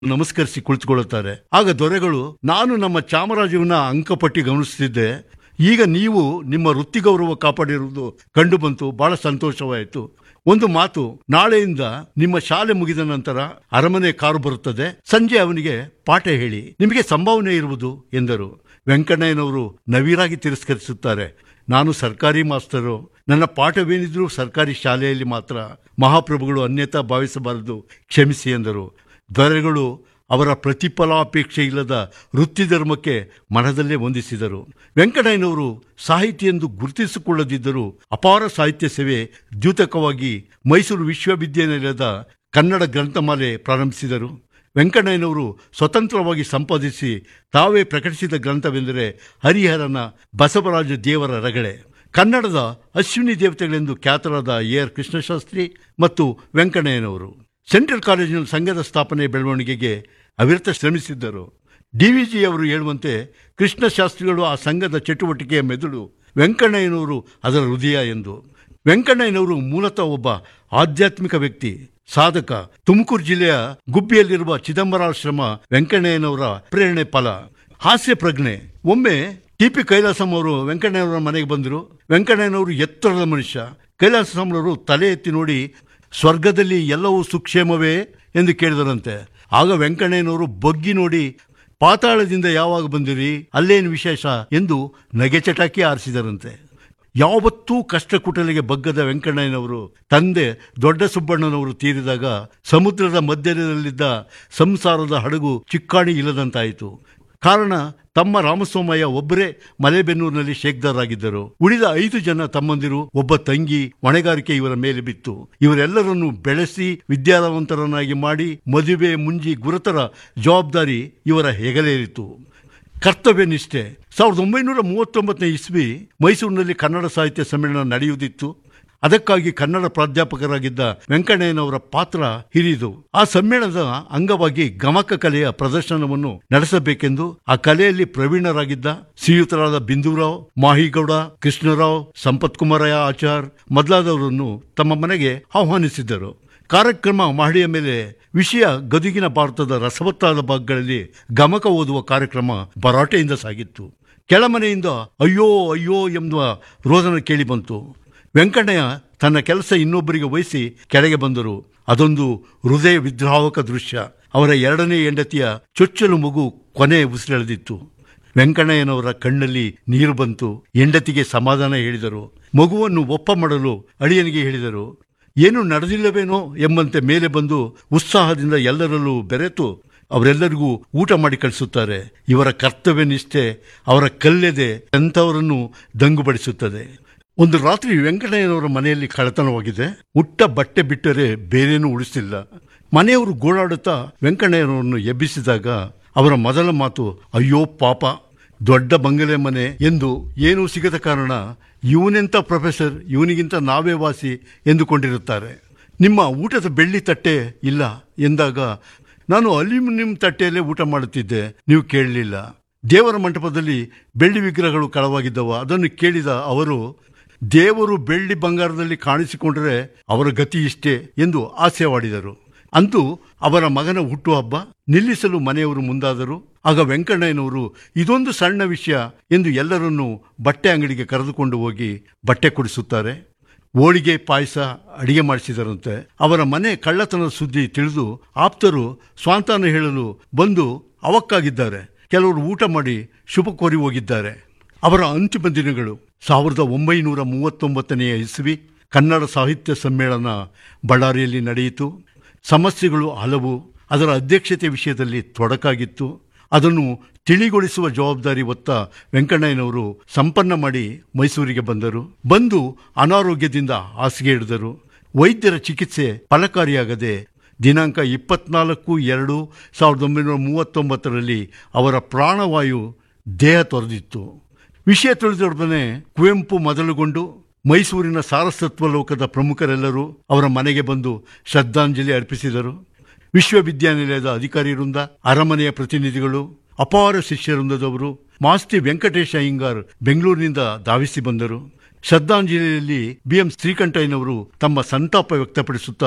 ನಮಸ್ಕರಿಸಿ ಕುಳಿತುಕೊಳ್ಳುತ್ತಾರೆ ಆಗ ದೊರೆಗಳು ನಾನು ನಮ್ಮ ಚಾಮರಾಜವನ್ನ ಅಂಕಪಟ್ಟಿ ಗಮನಿಸುತ್ತಿದ್ದೆ ಈಗ ನೀವು ನಿಮ್ಮ ವೃತ್ತಿ ಗೌರವ ಕಾಪಾಡಿರುವುದು ಕಂಡು ಬಂತು ಬಹಳ ಸಂತೋಷವಾಯಿತು ಒಂದು ಮಾತು ನಾಳೆಯಿಂದ ನಿಮ್ಮ ಶಾಲೆ ಮುಗಿದ ನಂತರ ಅರಮನೆ ಕಾರು ಬರುತ್ತದೆ ಸಂಜೆ ಅವನಿಗೆ ಪಾಠ ಹೇಳಿ ನಿಮಗೆ ಸಂಭಾವನೆ ಇರುವುದು ಎಂದರು ವೆಂಕಣ್ಣಯ್ಯನವರು ನವಿರಾಗಿ ತಿರಸ್ಕರಿಸುತ್ತಾರೆ ನಾನು ಸರ್ಕಾರಿ ಮಾಸ್ತರು ನನ್ನ ಪಾಠವೇನಿದ್ರೂ ಸರ್ಕಾರಿ ಶಾಲೆಯಲ್ಲಿ ಮಾತ್ರ ಮಹಾಪ್ರಭುಗಳು ಅನ್ಯತಾ ಭಾವಿಸಬಾರದು ಕ್ಷಮಿಸಿ ಎಂದರು ದೊರೆಗಳು ಅವರ ಪ್ರತಿಫಲಾಪೇಕ್ಷೆ ಇಲ್ಲದ ವೃತ್ತಿ ಧರ್ಮಕ್ಕೆ ಮನದಲ್ಲೇ ವಂದಿಸಿದರು ವೆಂಕಟಯ್ಯನವರು ಸಾಹಿತಿ ಎಂದು ಗುರುತಿಸಿಕೊಳ್ಳದಿದ್ದರೂ ಅಪಾರ ಸಾಹಿತ್ಯ ಸೇವೆ ದ್ಯೂತಕವಾಗಿ ಮೈಸೂರು ವಿಶ್ವವಿದ್ಯಾನಿಲಯದ ಕನ್ನಡ ಗ್ರಂಥಮಾಲೆ ಪ್ರಾರಂಭಿಸಿದರು ವೆಂಕಣ್ಣಯ್ಯನವರು ಸ್ವತಂತ್ರವಾಗಿ ಸಂಪಾದಿಸಿ ತಾವೇ ಪ್ರಕಟಿಸಿದ ಗ್ರಂಥವೆಂದರೆ ಹರಿಹರನ ಬಸವರಾಜ ದೇವರ ರಗಳೆ ಕನ್ನಡದ ಅಶ್ವಿನಿ ದೇವತೆಗಳೆಂದು ಖ್ಯಾತರಾದ ಎ ಆರ್ ಕೃಷ್ಣಶಾಸ್ತ್ರಿ ಮತ್ತು ವೆಂಕಣ್ಣಯ್ಯನವರು ಸೆಂಟ್ರಲ್ ಕಾಲೇಜಿನ ಸಂಘದ ಸ್ಥಾಪನೆ ಬೆಳವಣಿಗೆಗೆ ಅವಿರತ ಶ್ರಮಿಸಿದ್ದರು ಡಿವಿಜಿ ಅವರು ಹೇಳುವಂತೆ ಕೃಷ್ಣಶಾಸ್ತ್ರಿಗಳು ಆ ಸಂಘದ ಚಟುವಟಿಕೆಯ ಮೆದುಳು ವೆಂಕಣ್ಣಯ್ಯನವರು ಅದರ ಹೃದಯ ಎಂದು ವೆಂಕಣ್ಣಯ್ಯನವರು ಮೂಲತಃ ಒಬ್ಬ ಆಧ್ಯಾತ್ಮಿಕ ವ್ಯಕ್ತಿ ಸಾಧಕ ತುಮಕೂರು ಜಿಲ್ಲೆಯ ಗುಬ್ಬಿಯಲ್ಲಿರುವ ಚಿದಂಬರಾಶ್ರಮ ವೆಂಕಣ್ಣಯ್ಯನವರ ಪ್ರೇರಣೆ ಫಲ ಹಾಸ್ಯ ಪ್ರಜ್ಞೆ ಒಮ್ಮೆ ಟಿ ಪಿ ಕೈಲಾಸಂ ಅವರು ವೆಂಕಣ್ಣಯ್ಯನವರ ಮನೆಗೆ ಬಂದರು ವೆಂಕಣ್ಣಯ್ಯನವರು ಎತ್ತರದ ಮನುಷ್ಯ ಕೈಲಾಸಂರವರು ತಲೆ ಎತ್ತಿ ನೋಡಿ ಸ್ವರ್ಗದಲ್ಲಿ ಎಲ್ಲವೂ ಸುಕ್ಷೇಮವೇ ಎಂದು ಕೇಳಿದರಂತೆ ಆಗ ವೆಂಕಣ್ಣಯ್ಯನವರು ಬಗ್ಗಿ ನೋಡಿ ಪಾತಾಳದಿಂದ ಯಾವಾಗ ಬಂದಿರಿ ಅಲ್ಲೇನು ವಿಶೇಷ ಎಂದು ನಗೆಚಟಾಕಿ ಆರಿಸಿದರಂತೆ ಯಾವತ್ತೂ ಕಷ್ಟ ಕುಟಲಿಗೆ ಬಗ್ಗದ ವೆಂಕಣ್ಣಯ್ಯನವರು ತಂದೆ ದೊಡ್ಡ ಸುಬ್ಬಣ್ಣನವರು ತೀರಿದಾಗ ಸಮುದ್ರದ ಮಧ್ಯದಲ್ಲಿದ್ದ ಸಂಸಾರದ ಹಡಗು ಚಿಕ್ಕಾಣಿ ಇಲ್ಲದಂತಾಯಿತು ಕಾರಣ ತಮ್ಮ ರಾಮಸ್ವಾಮಯ್ಯ ಒಬ್ಬರೇ ಮಲೆಬೆನ್ನೂರಿನಲ್ಲಿ ಶೇಕ್ದಾರಾಗಿದ್ದರು ಉಳಿದ ಐದು ಜನ ತಮ್ಮಂದಿರು ಒಬ್ಬ ತಂಗಿ ಹೊಣೆಗಾರಿಕೆ ಇವರ ಮೇಲೆ ಬಿತ್ತು ಇವರೆಲ್ಲರನ್ನು ಬೆಳೆಸಿ ವಿದ್ಯಾವಂತರನ್ನಾಗಿ ಮಾಡಿ ಮದುವೆ ಮುಂಜಿ ಗುರುತರ ಜವಾಬ್ದಾರಿ ಇವರ ಹೆಗಲೇರಿತು ಕರ್ತವ್ಯ ನಿಷ್ಠೆ ಸಾವಿರದ ಒಂಬೈನೂರ ಮೂವತ್ತೊಂಬತ್ತನೇ ಇಸ್ವಿ ಮೈಸೂರಿನಲ್ಲಿ ಕನ್ನಡ ಸಾಹಿತ್ಯ ಸಮ್ಮೇಳನ ನಡೆಯುವುದಿತ್ತು ಅದಕ್ಕಾಗಿ ಕನ್ನಡ ಪ್ರಾಧ್ಯಾಪಕರಾಗಿದ್ದ ವೆಂಕಣ್ಣಯ್ಯನವರ ಪಾತ್ರ ಹಿರಿದು ಆ ಸಮ್ಮೇಳನದ ಅಂಗವಾಗಿ ಗಮಕ ಕಲೆಯ ಪ್ರದರ್ಶನವನ್ನು ನಡೆಸಬೇಕೆಂದು ಆ ಕಲೆಯಲ್ಲಿ ಪ್ರವೀಣರಾಗಿದ್ದ ಶ್ರೀಯುತರಾದ ಬಿಂದುರಾವ್ ಮಾಹಿಗೌಡ ಕೃಷ್ಣರಾವ್ ಸಂಪತ್ ಕುಮಾರಯ್ಯ ಆಚಾರ್ ಮೊದಲಾದವರನ್ನು ತಮ್ಮ ಮನೆಗೆ ಆಹ್ವಾನಿಸಿದ್ದರು ಕಾರ್ಯಕ್ರಮ ಮಹಡಿಯ ಮೇಲೆ ವಿಷಯ ಗದುಗಿನ ಭಾರತದ ರಸವತ್ತಾದ ಭಾಗಗಳಲ್ಲಿ ಗಮಕ ಓದುವ ಕಾರ್ಯಕ್ರಮ ಭರಾಟೆಯಿಂದ ಸಾಗಿತ್ತು ಕೆಳಮನೆಯಿಂದ ಅಯ್ಯೋ ಅಯ್ಯೋ ಎಂಬ ರೋದನ ಕೇಳಿ ಬಂತು ವೆಂಕಣ್ಣಯ್ಯ ತನ್ನ ಕೆಲಸ ಇನ್ನೊಬ್ಬರಿಗೆ ವಹಿಸಿ ಕೆಳಗೆ ಬಂದರು ಅದೊಂದು ಹೃದಯ ವಿದ್ರಾವಕ ದೃಶ್ಯ ಅವರ ಎರಡನೇ ಹೆಂಡತಿಯ ಚೊಚ್ಚಲು ಮಗು ಕೊನೆ ಉಸಿರೆಳೆದಿತ್ತು ವೆಂಕಣ್ಣಯ್ಯನವರ ಕಣ್ಣಲ್ಲಿ ನೀರು ಬಂತು ಹೆಂಡತಿಗೆ ಸಮಾಧಾನ ಹೇಳಿದರು ಮಗುವನ್ನು ಒಪ್ಪ ಮಾಡಲು ಅಳಿಯನಿಗೆ ಹೇಳಿದರು ಏನು ನಡೆದಿಲ್ಲವೇನೋ ಎಂಬಂತೆ ಮೇಲೆ ಬಂದು ಉತ್ಸಾಹದಿಂದ ಎಲ್ಲರಲ್ಲೂ ಬೆರೆತು ಅವರೆಲ್ಲರಿಗೂ ಊಟ ಮಾಡಿ ಕಳಿಸುತ್ತಾರೆ ಇವರ ಕರ್ತವ್ಯ ನಿಷ್ಠೆ ಅವರ ಕಲ್ಲೆದೆ ಎಂಥವರನ್ನು ದಂಗುಬಡಿಸುತ್ತದೆ ಒಂದು ರಾತ್ರಿ ವೆಂಕಟಯ್ಯನವರ ಮನೆಯಲ್ಲಿ ಕಳ್ಳತನವಾಗಿದೆ ಉಟ್ಟ ಬಟ್ಟೆ ಬಿಟ್ಟರೆ ಬೇರೇನೂ ಉಳಿಸಿಲ್ಲ ಮನೆಯವರು ಗೋಳಾಡುತ್ತಾ ವೆಂಕಣ್ಣಯ್ಯನವರನ್ನು ಎಬ್ಬಿಸಿದಾಗ ಅವರ ಮೊದಲ ಮಾತು ಅಯ್ಯೋ ಪಾಪ ದೊಡ್ಡ ಬಂಗಲೆ ಮನೆ ಎಂದು ಏನೂ ಸಿಗದ ಕಾರಣ ಇವನೆಂಥ ಪ್ರೊಫೆಸರ್ ಇವನಿಗಿಂತ ನಾವೇ ವಾಸಿ ಎಂದುಕೊಂಡಿರುತ್ತಾರೆ ನಿಮ್ಮ ಊಟದ ಬೆಳ್ಳಿ ತಟ್ಟೆ ಇಲ್ಲ ಎಂದಾಗ ನಾನು ಅಲ್ಯೂಮಿನಿಯಂ ತಟ್ಟೆಯಲ್ಲೇ ಊಟ ಮಾಡುತ್ತಿದ್ದೆ ನೀವು ಕೇಳಲಿಲ್ಲ ದೇವರ ಮಂಟಪದಲ್ಲಿ ಬೆಳ್ಳಿ ವಿಗ್ರಹಗಳು ಕಳವಾಗಿದ್ದವು ಅದನ್ನು ಕೇಳಿದ ಅವರು ದೇವರು ಬೆಳ್ಳಿ ಬಂಗಾರದಲ್ಲಿ ಕಾಣಿಸಿಕೊಂಡರೆ ಅವರ ಗತಿ ಇಷ್ಟೇ ಎಂದು ಆಸೆವಾಡಿದರು ಅಂತೂ ಅವರ ಮಗನ ಹುಟ್ಟುಹಬ್ಬ ನಿಲ್ಲಿಸಲು ಮನೆಯವರು ಮುಂದಾದರು ಆಗ ವೆಂಕಣ್ಣಯ್ಯನವರು ಇದೊಂದು ಸಣ್ಣ ವಿಷಯ ಎಂದು ಎಲ್ಲರನ್ನೂ ಬಟ್ಟೆ ಅಂಗಡಿಗೆ ಕರೆದುಕೊಂಡು ಹೋಗಿ ಬಟ್ಟೆ ಕೊಡಿಸುತ್ತಾರೆ ಹೋಳಿಗೆ ಪಾಯಸ ಅಡಿಗೆ ಮಾಡಿಸಿದರಂತೆ ಅವರ ಮನೆ ಕಳ್ಳತನದ ಸುದ್ದಿ ತಿಳಿದು ಆಪ್ತರು ಸ್ವಾಂತಾನ ಹೇಳಲು ಬಂದು ಅವಕ್ಕಾಗಿದ್ದಾರೆ ಕೆಲವರು ಊಟ ಮಾಡಿ ಶುಭ ಕೋರಿ ಹೋಗಿದ್ದಾರೆ ಅವರ ಅಂತಿಮ ದಿನಗಳು ಸಾವಿರದ ಒಂಬೈನೂರ ಮೂವತ್ತೊಂಬತ್ತನೆಯ ಇಸ್ವಿ ಕನ್ನಡ ಸಾಹಿತ್ಯ ಸಮ್ಮೇಳನ ಬಳ್ಳಾರಿಯಲ್ಲಿ ನಡೆಯಿತು ಸಮಸ್ಯೆಗಳು ಹಲವು ಅದರ ಅಧ್ಯಕ್ಷತೆ ವಿಷಯದಲ್ಲಿ ತೊಡಕಾಗಿತ್ತು ಅದನ್ನು ತಿಳಿಗೊಳಿಸುವ ಜವಾಬ್ದಾರಿ ಹೊತ್ತ ವೆಂಕಣ್ಣಯ್ಯನವರು ಸಂಪನ್ನ ಮಾಡಿ ಮೈಸೂರಿಗೆ ಬಂದರು ಬಂದು ಅನಾರೋಗ್ಯದಿಂದ ಹಾಸಿಗೆ ಹಿಡಿದರು ವೈದ್ಯರ ಚಿಕಿತ್ಸೆ ಫಲಕಾರಿಯಾಗದೆ ದಿನಾಂಕ ಇಪ್ಪತ್ನಾಲ್ಕು ಎರಡು ಸಾವಿರದ ಒಂಬೈನೂರ ಮೂವತ್ತೊಂಬತ್ತರಲ್ಲಿ ಅವರ ಪ್ರಾಣವಾಯು ದೇಹ ತೊರೆದಿತ್ತು ವಿಷಯ ತಿಳಿದೊಡನೆ ಕುವೆಂಪು ಮೊದಲುಗೊಂಡು ಮೈಸೂರಿನ ಸಾರಸತ್ವ ಲೋಕದ ಪ್ರಮುಖರೆಲ್ಲರೂ ಅವರ ಮನೆಗೆ ಬಂದು ಶ್ರದ್ಧಾಂಜಲಿ ಅರ್ಪಿಸಿದರು ವಿಶ್ವವಿದ್ಯಾನಿಲಯದ ಅಧಿಕಾರಿ ವೃಂದ ಅರಮನೆಯ ಪ್ರತಿನಿಧಿಗಳು ಅಪಾರ ಶಿಷ್ಯವೃಂದದವರು ಮಾಸ್ತಿ ವೆಂಕಟೇಶ ಅಯ್ಯಂಗಾರ್ ಬೆಂಗಳೂರಿನಿಂದ ಧಾವಿಸಿ ಬಂದರು ಶ್ರದ್ಧಾಂಜಲಿಯಲ್ಲಿ ಬಿಎಂ ಶ್ರೀಕಂಠಯ್ಯನವರು ತಮ್ಮ ಸಂತಾಪ ವ್ಯಕ್ತಪಡಿಸುತ್ತಾ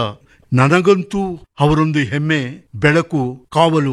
ನನಗಂತೂ ಅವರೊಂದು ಹೆಮ್ಮೆ ಬೆಳಕು ಕಾವಲು